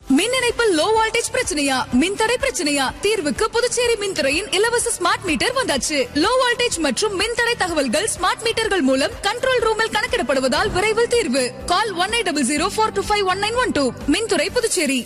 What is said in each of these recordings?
மின் இணைப்பில் low voltage பிரச்சனையா மின்தடை பிரச்சனையா தீர்வுக்கு புதுச்சேரி மின்துறையின் இலவச ஸ்மார்ட் மீட்டர் வந்தாச்சு லோ வோல்டேஜ் மற்றும் மின்தடை தகவல்கள் ஸ்மார்ட் மீட்டர்கள் மூலம் கண்ட்ரோல் ரூமில் கணக்கிடப்படுவதால் விரைவில் தீர்வு call one eight double zero four two five one nine one two மின்துறை Puducherry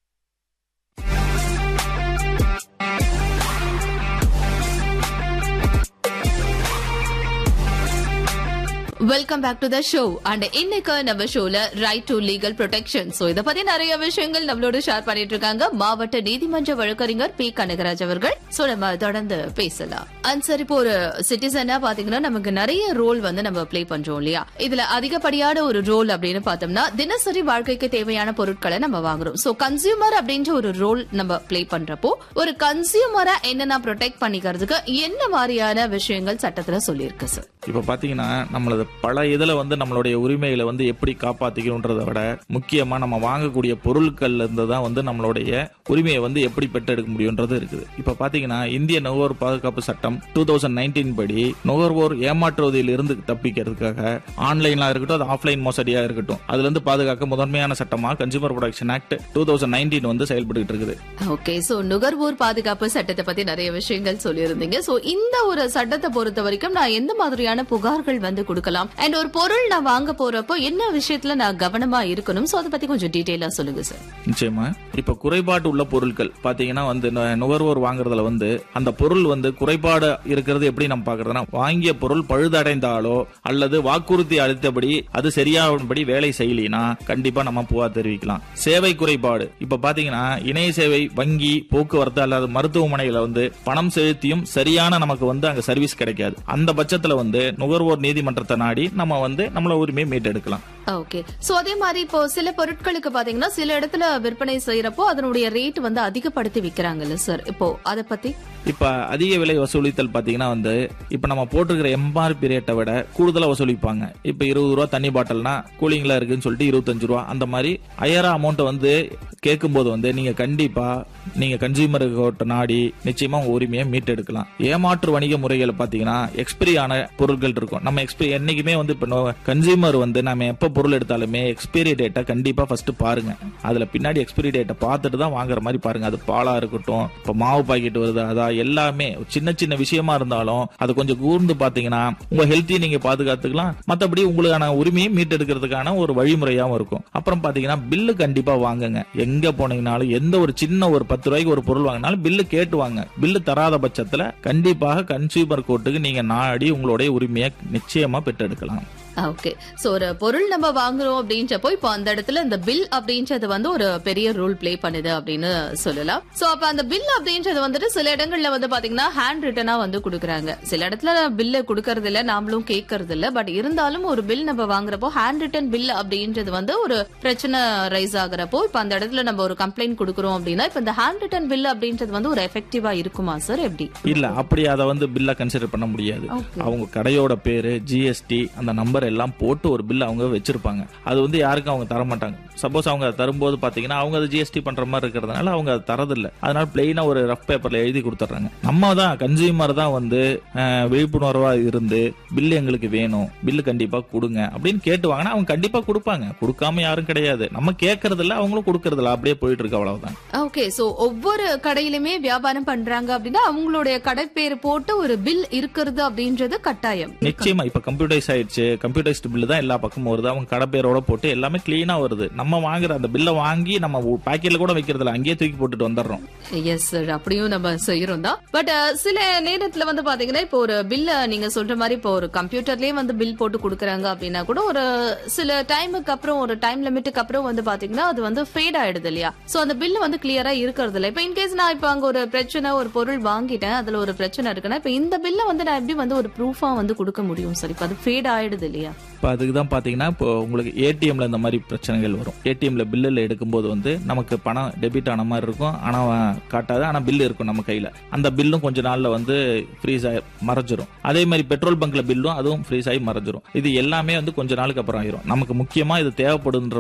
welcome back to the show and இன்னைக்கு நம்ம ஷோல right to legal protection so இத பத்தி நிறைய விஷயங்கள் நம்மளோட ஷேர் பண்ணிட்டு இருக்காங்க மாவட்ட நீதிமன்ற வழக்கறிஞர் பி கனகராஜ் அவர்கள் சோ நம்ம தொடர்ந்து பேசலாம் அண்ட் சார் இப்போ ஒரு சிட்டிசனா பாத்தீங்கன்னா நமக்கு நிறைய ரோல் வந்து நம்ம ப்ளே பண்றோம் இல்லையா இதுல அதிகப்படியான ஒரு ரோல் அப்படின்னு பார்த்தோம்னா தினசரி வாழ்க்கைக்கு தேவையான பொருட்களை நம்ம வாங்குறோம் சோ கன்சியூமர் அப்படின்ற ஒரு ரோல் நம்ம ப்ளே பண்றப்போ ஒரு கன்சியூமரா என்னென்ன ப்ரொடெக்ட் பண்ணிக்கிறதுக்கு என்ன மாதிரியான விஷயங்கள் சட்டத்துல சொல்லியிருக்கு சார் இப்ப பாத்தீங்கன்னா நம்மளது பல இதுல வந்து நம்மளுடைய உரிமைகளை வந்து எப்படி காப்பாத்திக்கணுன்றதை விட முக்கியமா நம்ம வாங்கக்கூடிய பொருட்கள்ல இருந்து தான் வந்து நம்மளுடைய உரிமையை வந்து எப்படி பெற்றெடுக்க முடியும்ன்றது இருக்குது இப்ப பாத்தீங்கன்னா இந்திய நுகர்வோர் பாதுகாப்பு சட்டம் டூ தௌசண்ட் நைன்டீன் படி நுகர்வோர் ஏமாற்றுவதில் இருந்து தப்பிக்கிறதுக்காக ஆன்லைனா இருக்கட்டும் அது ஆஃப்லைன் மோசடியா இருக்கட்டும் அதுல இருந்து பாதுகாக்க முதன்மையான சட்டமா consumer protection act two thousand nineteen வந்து செயல்பட்டு இருக்குது ஓகே சோ நுகர்வோர் பாதுகாப்பு சட்டத்தை பத்தி நிறைய விஷயங்கள் சொல்லியிருந்தீங்க சோ இந்த ஒரு சட்டத்தை பொறுத்த வரைக்கும் நான் எந்த மாதிரியான புகார்கள் வந்து கொடுக்கலாம் அண்ட் ஒரு பொருள் நான் வாங்க போறப்போ என்ன விஷயத்துல நான் கவனமா இருக்கணும் சோ அதை பத்தி கொஞ்சம் டீடைலா சொல்லுங்க சார் நிச்சயமா இப்ப குறைபாடு உள்ள பொருட்கள் பாத்தீங்கன்னா வந்து நு- நுகர்வோர் வாங்குறதுல வந்து அந்த பொருள் வந்து குறைபாடு இருக்கிறது எப்படி நம்ம பாக்குறதுன்னா வாங்கிய பொருள் பழுதடைந்தாலோ அல்லது வாக்குறுதி அளித்தபடி அது சரியானபடி வேலை செய்யலினா கண்டிப்பா நம்ம புகார் தெரிவிக்கலாம் சேவை குறைபாடு இப்ப பாத்தீங்கன்னா இணைய சேவை வங்கி போக்குவரத்து அல்லது மருத்துவமனைகளை வந்து பணம் செலுத்தியும் சரியான நமக்கு வந்து அங்க சர்வீஸ் கிடைக்காது அந்த பட்சத்துல வந்து நுகர்வோர் நீதிமன்றத்தை நாடி நம்ம வந்து நம்மள உரிமையை மீட்டெடுக்கலாம் ஓகே சோ அதே மாதிரி இப்போ சில பொருட்களுக்கு பாத்தீங்கன்னா சில இடத்துல விற்பனை செய்யறப்போ அதனுடைய ரேட் வந்து அதிகப்படுத்தி விக்கிறாங்கல்ல சார் இப்போ அத பத்தி இப்ப அதிக விலை வசூலித்தல் பாத்தீங்கன்னா வந்து இப்ப நம்ம போட்டிருக்கிற எம்ஆர்பி ரேட்டை விட கூடுதலா வசூலிப்பாங்க இப்ப இருபது ரூபா தண்ணி பாட்டில்னா கூலிங்ல இருக்குன்னு சொல்லிட்டு இருபத்தஞ்சு ரூபா அந்த மாதிரி ஹையரா அமௌண்ட் வந்து கேட்கும்போது வந்து நீங்க கண்டிப்பா நீங்க கன்சியூமர் கோர்ட் நாடி நிச்சயமா உங்க உரிமையை மீட்டெடுக்கலாம் ஏமாற்று வணிக முறைகள் பாத்தீங்கன்னா எக்ஸ்பிரி ஆன பொருட்கள் இருக்கும் நம்ம எக்ஸ்பிரி என்னைக்குமே வந்து இப்ப கன்சியூமர் வந்து நம்ம எப்ப பொருள் எடுத்தாலுமே எக்ஸ்பைரி டேட்டை கண்டிப்பா ஃபர்ஸ்ட் பாருங்க அதுல பின்னாடி எக்ஸ்பைரி டேட்டை பார்த்துட்டு தான் வாங்குற மாதிரி பாருங்க அது பாலா இருக்கட்டும் இப்ப மாவு பாக்கெட் வருது அதா எல்லாமே சின்ன சின்ன விஷயமா இருந்தாலும் அது கொஞ்சம் கூர்ந்து பாத்தீங்கன்னா உங்க ஹெல்த்தையும் நீங்க பாதுகாத்துக்கலாம் மத்தபடி உங்களுக்கான உரிமையை மீட்டெடுக்கிறதுக்கான ஒரு வழிமுறையாவும் இருக்கும் அப்புறம் பாத்தீங்கன்னா பில்லு கண்டிப்பா வாங்குங்க எங்க போனீங்கனாலும் எந்த ஒரு சின்ன ஒரு பத்து ரூபாய்க்கு ஒரு பொருள் வாங்கினாலும் பில்லு கேட்டு வாங்க பில்லு தராத பட்சத்துல கண்டிப்பாக கன்சியூமர் கோர்ட்டுக்கு நீங்க நாடி உங்களுடைய உரிமையை நிச்சயமா பெற்றெடுக்கலாம் ஓகே சோ ஒரு பொருள் நம்ம வாங்குறோம் அப்படின்றப்போ இப்போ அந்த இடத்துல இந்த பில் அப்படின்றது வந்து ஒரு பெரிய ரோல் ப்ளே பண்ணுது அப்படின்னு சொல்லலாம் சோ அப்ப அந்த பில் அப்படின்றது வந்துட்டு சில இடங்கள்ல வந்து பாத்தீங்கன்னா ஹேண்ட் ரிட்டனா வந்து கொடுக்குறாங்க சில இடத்துல பில்ல கொடுக்கறது இல்ல நாமளும் கேட்கறது இல்ல பட் இருந்தாலும் ஒரு பில் நம்ம வாங்குறப்போ ஹேண்ட் ரிட்டன் பில் அப்படின்றது வந்து ஒரு பிரச்சனை ரைஸ் ஆகுறப்போ இப்ப அந்த இடத்துல நம்ம ஒரு கம்ப்ளைண்ட் கொடுக்குறோம் அப்படின்னா இப்ப இந்த ஹேண்ட் ரிட்டன் பில் அப்படின்றது வந்து ஒரு எஃபெக்டிவா இருக்குமா சார் எப்படி இல்ல அப்படி அதை வந்து பில்லா கன்சிடர் பண்ண முடியாது Okay. அவங்க கடையோட பேரு ஜிஎஸ்டி அந்த நம்பர் எல்லாம் போட்டு ஒரு பில் அவங்க வச்சிருப்பாங்க அது வந்து யாருக்கும் அவங்க தர மாட்டாங்க சப்போஸ் அவங்க அதை தரும்போது பாத்தீங்கன்னா அவங்க அதை ஜிஎஸ்டி பண்ற மாதிரி இருக்கிறதுனால அவங்க அதை தரதில்ல அதனால பிளெயினா ஒரு ரஃப் பேப்பர்ல எழுதி கொடுத்துட்றாங்க நம்ம தான் கன்சியூமர் தான் வந்து அஹ், விழிப்புணர்வா இருந்து பில் எங்களுக்கு வேணும் பில்லு கண்டிப்பா கொடுங்க அப்படின்னு கேட்டு வாங்கினா அவங்க கண்டிப்பா கொடுப்பாங்க கொடுக்காம யாரும் கிடையாது நம்ம கேட்கறது இல்ல அவங்களும் கொடுக்கறது இல்ல அப்படியே போயிட்டு இருக்கு அவ்வளவுதான் ஓகே சோ ஒவ்வொரு கடையிலுமே வியாபாரம் பண்றாங்க அப்படின்னா அவங்களுடைய கடை பேர் போட்டு ஒரு பில் இருக்கிறது அப்படின்றது கட்டாயம் நிச்சயமா இப்ப கம்ப்யூட்டரைஸ் ஆயிடுச்சு கம்ப்யூட்டரைஸ்டு பில்லு தான் எல்லா பக்கமும் வருது அவங்க கடை பேரோட போட்டு எல்லாமே கிளீனா வருது நம்ம வாங்குற அந்த பில்லை வாங்கி நம்ம பாக்கெட்ல கூட வைக்கிறது இல்ல அங்கேயே தூக்கி போட்டுட்டு வந்துடுறோம் எஸ் சார் அப்படியும் நம்ம செய்யறோம் தான் பட் சில நேரத்துல வந்து பாத்தீங்கன்னா இப்போ ஒரு பில்ல நீங்க சொல்ற மாதிரி இப்போ ஒரு கம்ப்யூட்டர்லயே வந்து பில் போட்டு கொடுக்குறாங்க அப்படின்னா கூட ஒரு சில டைமுக்கு அப்புறம் ஒரு டைம் லிமிட்டுக்கு அப்புறம் வந்து பாத்தீங்கன்னா அது வந்து ஃபேட் ஆயிடுது இல்லையா சோ அந்த பில் வந்து கிளியரா இருக்கிறது இல்ல இப்போ இன்கேஸ் நான் இப்போ அங்க ஒரு பிரச்சனை ஒரு பொருள் வாங்கிட்டேன் அதுல ஒரு பிரச்சனை இருக்குன்னா இப்போ இந்த பில்ல வந்து நான் எப்படி வந்து ஒரு ப்ரூஃபா வந்து கொடுக்க முடியும் சார் இப்போ அது ஃபேட் ஆயிடுது இல்லையா இப்போ அதுக்கு தான் பாத்தீங்கன்னா இப்போ உங்களுக்கு ஏடிஎம்ல இந்த மாதிரி பிரச்சனைகள் வரும் ஏடிஎம்ல பில்லில் எடுக்கும்போது வந்து நமக்கு பணம் டெபிட் ஆன மாதிரி இருக்கும் ஆனா காட்டாது ஆனா பில் இருக்கும் நம்ம கையில அந்த பில்லும் கொஞ்ச நாள்ல வந்து ஃப்ரீஸ் ஆகி மறைஞ்சிரும் அதே மாதிரி பெட்ரோல் பங்க்ல பில்லும் அதுவும் ஃப்ரீஸ் ஆகி மறைஞ்சிரும் இது எல்லாமே வந்து கொஞ்ச நாளுக்கு அப்புறம் ஆயிரும் நமக்கு முக்கியமா இது தேவைப்படுன்ற